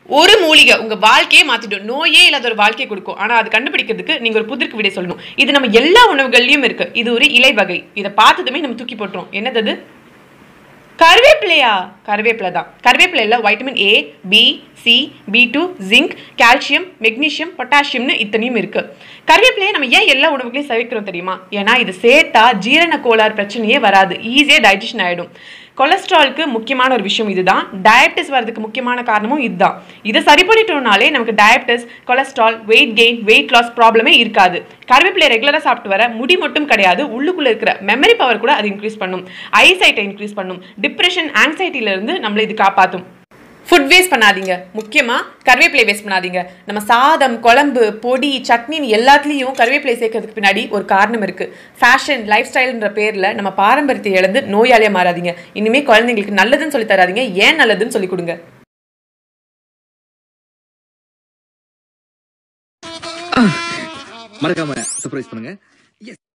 ஒரு மூலிகை உங்க வாழ்க்கையே மாத்திடும் நோயே இல்லாத ஒரு வாழ்க்கையை கொடுக்கும் ஆனா அது கண்டுபிடிக்கிறதுக்கு நீங்க ஒரு புதிருக்கு விடை சொல்லணும் இது நம்ம எல்லா உணவுகள்லயும் இருக்கு இது ஒரு இலை வகை இதை பார்த்ததுமே நம்ம தூக்கி போட்டுரும் என்னது அது? கருவேப்பிலையா கருவேப்பிலை தான் கருவேப்பிலையில் vitamin A B C B two zinc calcium magnesium பொட்டாசியம்னு இத்தனையும் இருக்கு கருவேப்பிலையை நம்ம ஏன் எல்லா உணவுகளையும் சேர்க்கிறோம் தெரியுமா ஏன்னா இது சேர்த்தா ஜீரண கோளாறு பிரச்சனையே வராது ஈஸியாக டைஜஷன் ஆகிடும் கொலஸ்ட்ராலுக்கு முக்கியமான ஒரு விஷயம் இதுதான் டயபிட்டிஸ் வரதுக்கு முக்கியமான காரணமும் இதுதான் இதை சரி பண்ணிட்டோம்னாலே நமக்கு diabetes cholesterol weight gain weight loss ப்ராப்ளமே இருக்காது கருவேப்பிலை ரெகுலராக சாப்பிட்டு வர முடி மட்டும் கிடையாது உள்ளுக்குள்ள இருக்கிற மெமரி பவர் கூட அது இன்க்ரீஸ் பண்ணும் ஐசைட்டை இன்க்ரீஸ் பண்ணும் டிப்ரெஷன் ஆங்ஸைட்டில இருந்து நம்மளை இது காப்பாற்றும் ஃபுட் வேஸ்ட் பண்ணாதீங்க முக்கியமாக கருவேப்பிலை வேஸ்ட் பண்ணாதீங்க நம்ம சாதம் குழம்பு பொடி சட்னின்னு எல்லாத்துலேயும் கருவேப்பிலை சேர்க்கறதுக்கு பின்னாடி ஒரு காரணம் இருக்குது ஃபேஷன் லைஃப் ஸ்டைல்ன்ற பேரில் நம்ம பாரம்பரியத்தை இழந்து நோயாளியாக மாறாதீங்க இனிமேல் குழந்தைங்களுக்கு நல்லதுன்னு சொல்லி தராதீங்க ஏன் நல்லதுன்னு சொல்லி கொடுங்க மறக்காம சர்ப்ரைஸ் பண்ணுங்க